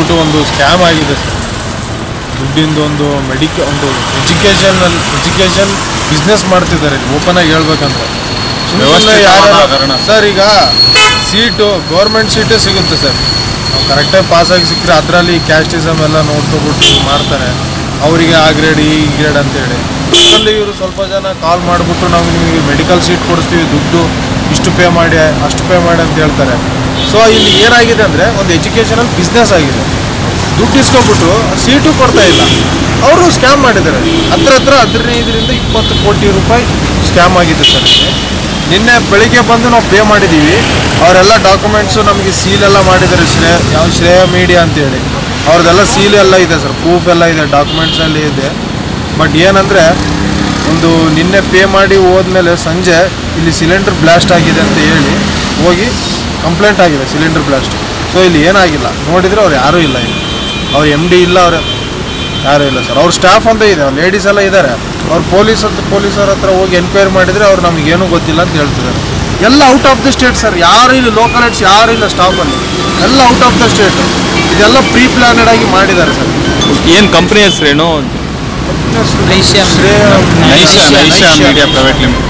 ಅಂದ್ಬಿಟ್ಟು ಒಂದು ಸ್ಕ್ಯಾಮ್ ಆಗಿದೆ ಸರ್ ದುಡ್ಡಿಂದು ಒಂದು ಮೆಡಿಕ ಒಂದು ಎಜುಕೇಷನ್ ಎಜುಕೇಷನ್ ಬಿಸ್ನೆಸ್ ಮಾಡ್ತಿದ್ದಾರೆ ಓಪನ್ ಆಗಿ ಹೇಳ್ಬೇಕಂದ್ರೆ ಸುಮ್ಮನೆ ವ್ಯವಸ್ಥಿತವಾದ ಯಾರು ಹಗರಣ. ಸರ್ ಈಗ ಸೀಟು ಗೌರ್ಮೆಂಟ್ ಸೀಟೇ ಸಿಗುತ್ತೆ ಸರ್ ನಾವು ಕರೆಕ್ಟಾಗಿ ಪಾಸಾಗಿ ಸಿಕ್ಕರೆ ಅದರಲ್ಲಿ ಕ್ಯಾಸ್ಟಿಸಮ್ ಎಲ್ಲ ನೋಡ್ಕೊಬಿಟ್ಟು ಮಾಡ್ತಾರೆ ಅವರಿಗೆ ಆ ಗ್ರೇಡ್ ಈ ಗ್ರೇಡ್ ಅಂತೇಳಿ ಅದರಲ್ಲಿ ಇವರು ಸ್ವಲ್ಪ ಜನ ಕಾಲ್ ಮಾಡಿಬಿಟ್ಟು ನಾವು ನಿಮಗೆ ಮೆಡಿಕಲ್ ಸೀಟ್ ಕೊಡಿಸ್ತೀವಿ ದುಡ್ಡು ಇಷ್ಟು ಪೇ ಮಾಡಿ ಅಷ್ಟು ಪೇ ಮಾಡಿ ಅಂತ ಹೇಳ್ತಾರೆ ಸೊ ಇಲ್ಲಿ ಏನಾಗಿದೆ ಅಂದರೆ ಒಂದು ಎಜುಕೇಷನಲ್ ಬಿಸ್ನೆಸ್ ಆಗಿದೆ ದುಡ್ಡು ಇಸ್ಕೊಬಿಟ್ಟು ಸೀಟು ಕೊಡ್ತಾ ಇಲ್ಲ ಅವರು ಸ್ಕ್ಯಾಮ್ ಮಾಡಿದ್ದಾರೆ ಹತ್ರ ಹತ್ರ ಹದಿನೈದರಿಂದ ಇಪ್ಪತ್ತು ಕೋಟಿ ರೂಪಾಯಿ ಸ್ಕ್ಯಾಮ್ ಆಗಿದೆ ಸರ್ ಇಲ್ಲಿ. ನಿನ್ನೆ ಬೆಳಿಗ್ಗೆ ಬಂದು ನಾವು ಪೇ ಮಾಡಿದ್ದೀವಿ ಅವರೆಲ್ಲ ಡಾಕ್ಯುಮೆಂಟ್ಸು ನಮಗೆ ಸೀಲ್ ಎಲ್ಲ ಮಾಡಿದ್ದಾರೆ ಶ್ರೇಯ ಯಾವ ಶ್ರೇಯ ಮೀಡಿಯಾ ಅಂತೇಳಿ ಅವ್ರದ್ದೆಲ್ಲ ಸೀಲ್ ಎಲ್ಲ ಇದೆ ಸರ್ ಪ್ರೂಫ್ ಎಲ್ಲ ಇದೆ ಡಾಕ್ಯುಮೆಂಟ್ಸ್ ಎಲ್ಲ ಇದೆ ಬಟ್ ಏನಂದರೆ ಒಂದು ನಿನ್ನೆ ಪೇ ಮಾಡಿ ಹೋದ್ಮೇಲೆ ಸಂಜೆ ಇಲ್ಲಿ ಸಿಲಿಂಡರ್ ಬ್ಲಾಸ್ಟ್ ಆಗಿದೆ ಅಂತ ಹೇಳಿ ಹೋಗಿ ಕಂಪ್ಲೇಂಟ್ ಆಗಿದೆ ಸಿಲಿಂಡರ್ ಬ್ಲಾಸ್ಟ್ ಸೊ ಇಲ್ಲಿ ಏನಾಗಿಲ್ಲ ನೋಡಿದರೆ ಅವ್ರು ಯಾರೂ ಇಲ್ಲ ಇಲ್ಲಿ ಅವ್ರು ಎಮ್ ಡಿ ಇಲ್ಲ ಅವ್ರು ಯಾರೂ ಇಲ್ಲ ಸರ್ ಅವ್ರ ಸ್ಟಾಫ್ ಅಂತ ಇದೆ ಲೇಡೀಸ್ ಎಲ್ಲ ಇದ್ದಾರೆ ಅವ್ರು ಪೊಲೀಸ್ ಅಂತ ಪೊಲೀಸರ ಹತ್ರ ಹೋಗಿ ಎನ್ಕ್ವೈರಿ ಮಾಡಿದರೆ ಅವ್ರು ನಮಗೇನು ಗೊತ್ತಿಲ್ಲ ಅಂತ ಹೇಳ್ತಿದ್ದಾರೆ ಎಲ್ಲ out of the state sir ಯಾರು ಇಲ್ಲ ಲೋಕಲ್ ಹೆಡ್ಸ್ ಯಾರು ಇಲ್ಲ ಸ್ಟಾಫಲ್ಲಿ ಎಲ್ಲ ಔಟ್ ಆಫ್ ದ ಸ್ಟೇಟ್ ಇದೆಲ್ಲ ಪ್ರೀ ಪ್ಲಾನೆಡ್ ಆಗಿ ಮಾಡಿದ್ದಾರೆ ಸರ್ ಏನು ಕಂಪ್ನಿ ಹೆಸರೇನು Naishya. Shreya Naisha Naisha Naishya. Media private limited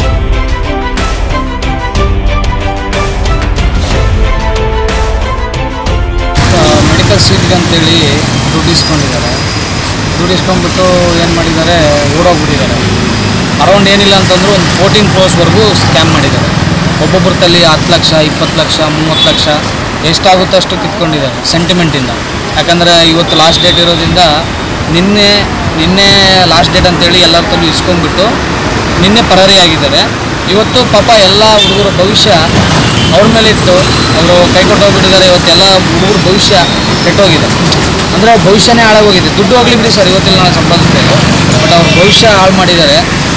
medical ಸೀಟ್ಗೆ ಅಂತೇಳಿ ದುಡ್ಡು ಇಸ್ಕೊಂಡಿದ್ದಾರೆ ದುಡ್ಡು ಇಸ್ಕೊಂಡ್ಬಿಟ್ಟು ಏನು ಮಾಡಿದ್ದಾರೆ ಓಡೋಗ್ಬಿಟ್ಟಿದ್ದಾರೆ ಅರೌಂಡ್ ಏನಿಲ್ಲ ಅಂತಂದ್ರು ಒಂದು ಫೋರ್ಟೀನ್ ಕ್ರೋಸ್ವರೆಗೂ ಸ್ಕ್ಯಾಮ್ ಮಾಡಿದ್ದಾರೆ ಒಬ್ಬೊಬ್ಬರ ತಲೆ ಹತ್ತು ಲಕ್ಷ ಇಪ್ಪತ್ತು ಲಕ್ಷ ಮೂವತ್ತು ಲಕ್ಷ ಎಷ್ಟಾಗುತ್ತೋ ಅಷ್ಟು ಕಿತ್ಕೊಂಡಿದ್ದಾರೆ ಸೆಂಟಿಮೆಂಟಿಂದ ಯಾಕಂದರೆ ಇವತ್ತು ಲಾಸ್ಟ್ ಡೇಟ್ ಇರೋದ್ರಿಂದ ನಿನ್ನೆ ನಿನ್ನೆ ಲಾಸ್ಟ್ ಡೇಟ್ ಅಂತೇಳಿ ಎಲ್ಲರ ತಲೂ ಇಸ್ಕೊಂಡ್ಬಿಟ್ಟು ನಿನ್ನೆ ಪರಾರಿ ಆಗಿದ್ದಾರೆ ಇವತ್ತು ಪಾಪ ಎಲ್ಲ ಹುಡುಗರ ಭವಿಷ್ಯ ಅವ್ರ ಮೇಲೆ ಇತ್ತು ಅವರು ಕೈ ಕೊಟ್ಟೋಗ್ಬಿಟ್ಟಿದ್ದಾರೆ ಇವತ್ತೆಲ್ಲ ಹುಡುಗರ ಭವಿಷ್ಯ ಕೆಟ್ಟೋಗಿದೆ ಅಂದರೆ ಅವ್ರ ಭವಿಷ್ಯನೇ ಹಾಳಾಗೋಗಿದೆ ದುಡ್ಡು ಹೋಗ್ಲಿ ಬಿಡಿ ಸರ್ ಇವತ್ತಿಲ್ಲ ನಾನು ಸಂಪಾದಿಸ್ಬೇಕು ಬಟ್ ಅವ್ರ ಭವಿಷ್ಯ ಹಾಳು ಮಾಡಿದ್ದಾರೆ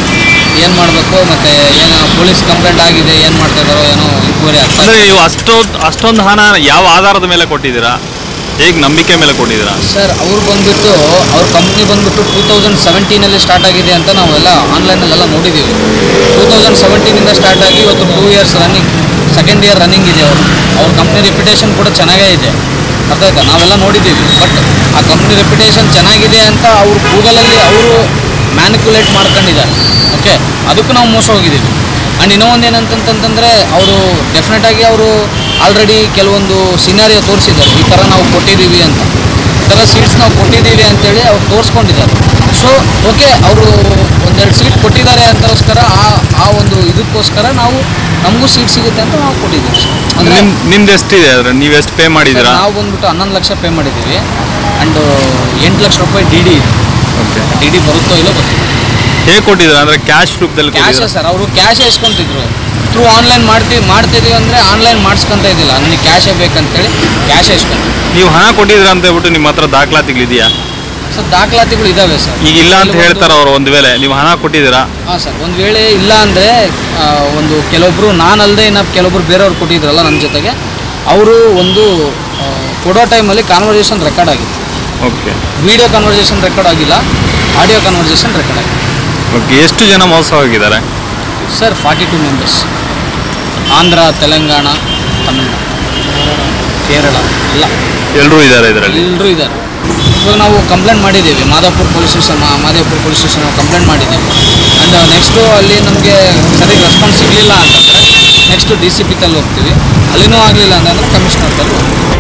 ಏನು ಮಾಡಬೇಕು ಮತ್ತು ಏನು ಪೊಲೀಸ್ ಕಂಪ್ಲೇಂಟ್ ಆಗಿದೆ ಏನು ಮಾಡ್ತಾ ಇದ್ದಾರೋ ಏನೋ ಇನ್ಕ್ವೈರಿ ಆಗ್ತಾ ಅಂದ್ರೆ ನೀವು ಅಷ್ಟೊಂದು ಅಷ್ಟೊಂದು ಹಣ ಯಾವ ಆಧಾರದ ಮೇಲೆ ಕೊಟ್ಟಿದ್ದೀರಾ ಹೇಗೆ ನಂಬಿಕೆ ಮೇಲೆ ಕೊಟ್ಟಿದ್ದೀರಾ ಸರ್ ಅವ್ರು ಬಂದ್ಬಿಟ್ಟು ಅವ್ರ ಕಂಪ್ನಿ ಬಂದ್ಬಿಟ್ಟು ಟೂ ತೌಸಂಡ್ ಸೆವೆಂಟೀನಲ್ಲಿ ಸ್ಟಾರ್ಟ್ ಆಗಿದೆ ಅಂತ ನಾವೆಲ್ಲ ಆನ್ಲೈನಲ್ಲೆಲ್ಲ ನೋಡಿದ್ದೀವಿ ಟೂ ತೌಸಂಡ್ ಸೆವೆಂಟೀನಿಂದ ಸ್ಟಾರ್ಟ್ ಆಗಿ ಇವತ್ತು two years running second year running ಇದೆ ಅವರು ಅವ್ರ ಕಂಪ್ನಿ ರೆಪ್ಯುಟೇಷನ್ ಕೂಡ ಚೆನ್ನಾಗೇ ಇದೆ ಅರ್ಥ ಆಯ್ತಾ ನಾವೆಲ್ಲ ನೋಡಿದ್ದೀವಿ ಬಟ್ ಆ ಕಂಪ್ನಿ ರೆಪ್ಯುಟೇಷನ್ ಚೆನ್ನಾಗಿದೆ ಅಂತ ಅವರು ಗೂಗಲಲ್ಲಿ ಅವರು ಮ್ಯಾನಿಕ್ಯುಲೇಟ್ ಮಾಡ್ಕೊಂಡಿದ್ದಾರೆ ಓಕೆ ಅದಕ್ಕೂ ನಾವು ಮೋಸ ಹೋಗಿದ್ದೀವಿ ಆ್ಯಂಡ್ ಇನ್ನೂ ಒಂದು ಏನಂತಂತಂದರೆ ಅವರು ಡೆಫಿನೆಟಾಗಿ ಅವರು ಆಲ್ರೆಡಿ ಕೆಲವೊಂದು ಸಿನಾರಿಯೋ ತೋರಿಸಿದ್ದಾರೆ ಈ ಥರ ನಾವು ಕೊಟ್ಟಿದ್ದೀವಿ ಅಂತ ಈ ಥರ ಸೀಟ್ಸ್ ನಾವು ಕೊಟ್ಟಿದ್ದೀವಿ ಅಂತೇಳಿ ಅವ್ರು ತೋರಿಸ್ಕೊಂಡಿದ್ದಾರೆ ಸೊ ಓಕೆ ಅವರು ಒಂದೆರಡು ಸೀಟ್ ಕೊಟ್ಟಿದ್ದಾರೆ ಅಂತಗೋಸ್ಕರ ಆ ಆ ಒಂದು ಇದಕ್ಕೋಸ್ಕರ ನಾವು ನಮಗೂ ಸೀಟ್ ಸಿಗುತ್ತೆ ಅಂತ ನಾವು ಕೊಟ್ಟಿದ್ದೀವಿ ಅಂದರೆ ನಿಮ್ ನಿಮ್ದು ಎಷ್ಟಿದೆ ಅದ್ರ ನೀವು ಎಷ್ಟು ಪೇ ಮಾಡಿದ್ದೀರಾ ನಾವು ಬಂದ್ಬಿಟ್ಟು ಹನ್ನೊಂದು ಲಕ್ಷ ಪೇ ಮಾಡಿದ್ದೀವಿ ಆ್ಯಂಡ್ ಎಂಟು ಲಕ್ಷ ರೂಪಾಯಿ ಡಿ ಡಿ ಇದೆ ಓಕೆ ಡಿ ಡಿ ಬರುತ್ತೋ ಇಲ್ಲೋ ಗೊತ್ತಿಲ್ಲ ಹೇಗೆ ಕೊಟ್ಟಿದ್ದೀರಾ ಅಂದ್ರೆ ಕ್ಯಾಶ್ ರೂಪದಲ್ಲಿ ಕ್ಯಾಶೇ ಕೊಟ್ಟಿದ್ದೀರಾ ಸರ್ ಅವರು ಕ್ಯಾಶೇ ಇಸ್ಕೊಂತಿದ್ರು ಥ್ರೂ ಆನ್ಲೈನ್ ಮಾಡ್ತೀವಿ ಮಾಡ್ತಿದ್ದೀವಿ ಅಂದರೆ ಆನ್ಲೈನ್ ಮಾಡಿಸ್ಕೊಂತ ಇದ್ದಿಲ್ಲ ನನಗೆ ಕ್ಯಾಶೇ ಬೇಕಂತೇಳಿ ಕ್ಯಾಶೇ ಇಸ್ಕೊಂತೀವಿ ನೀವು ಹಣ ಕೊಟ್ಟಿದ್ದೀರಾ ಅಂತ ಹೇಳ್ಬಿಟ್ಟು ನಿಮ್ಮ ಹತ್ರ ದಾಖಲಾತಿಗಳಿದೆಯಾ ಸರ್ ದಾಖಲಾತಿಗಳು ಇದ್ದಾವೆ ಸರ್ ಈಗ ಇಲ್ಲ ಅಂತ ಹೇಳ್ತಾರೆ ಅವ್ರು ಒಂದು ವೇಳೆ ನೀವು ಹಣ ಕೊಟ್ಟಿದ್ದೀರಾ ಹಾಂ ಸರ್ ಒಂದು ವೇಳೆ ಇಲ್ಲ ಅಂದರೆ ಒಂದು ಕೆಲವೊಬ್ಬರು ನಾನಲ್ಲದೆ ಇನ್ನು ಕೆಲವೊಬ್ರು ಬೇರೆಯವ್ರು ಕೊಟ್ಟಿದ್ರಲ್ಲ ನನ್ನ ಜೊತೆಗೆ ಅವರು ಒಂದು ಆ, ಕೊಡೋ ಟೈಮಲ್ಲಿ ಕಾನ್ವರ್ಸೇಷನ್ ರೆಕಾರ್ಡ್ ಆಗಿದೆ ಓಕೆ ವಿಡಿಯೋ ಕನ್ವರ್ಸೇಷನ್ ರೆಕಾರ್ಡ್ ಆಗಿಲ್ಲ ಆಡಿಯೋ ಕನ್ವರ್ಸೇಷನ್ ರೆಕಾರ್ಡ್ ಆಗಿದೆ ಓಕೆ ಎಷ್ಟು ಜನ ಮೋಸ ಹೋಗಿದ್ದಾರೆ sir forty two members Andhra Telangana Tamil Nadu Kerala ಎಲ್ಲ ಎಲ್ಲರೂ ಇದ್ದಾರೆ ಇದರಲ್ಲಿ ಎಲ್ಲರೂ ಇದ್ದಾರೆ ಇವಾಗ ನಾವು ಕಂಪ್ಲೇಂಟ್ ಮಾಡಿದ್ದೀವಿ Madapura police station Madepura police station complaint ಮಾಡಿದ್ದೀವಿ ಆ್ಯಂಡ್ ನೆಕ್ಸ್ಟು ಅಲ್ಲಿ ನಮಗೆ ಸರಿ ರೆಸ್ಪಾನ್ಸ್ ಸಿಗಲಿಲ್ಲ ಅಂತಂದರೆ ನೆಕ್ಸ್ಟು ಡಿ ಸಿ ಪಿ ತಲ್ಲಿ ಹೋಗ್ತೀವಿ ಅಲ್ಲಿನೂ ಆಗಲಿಲ್ಲ ಅಂತಂದರೆ ಕಮಿಷನರ್ ತಲ್ಲಿ ಹೋಗ್ತೀವಿ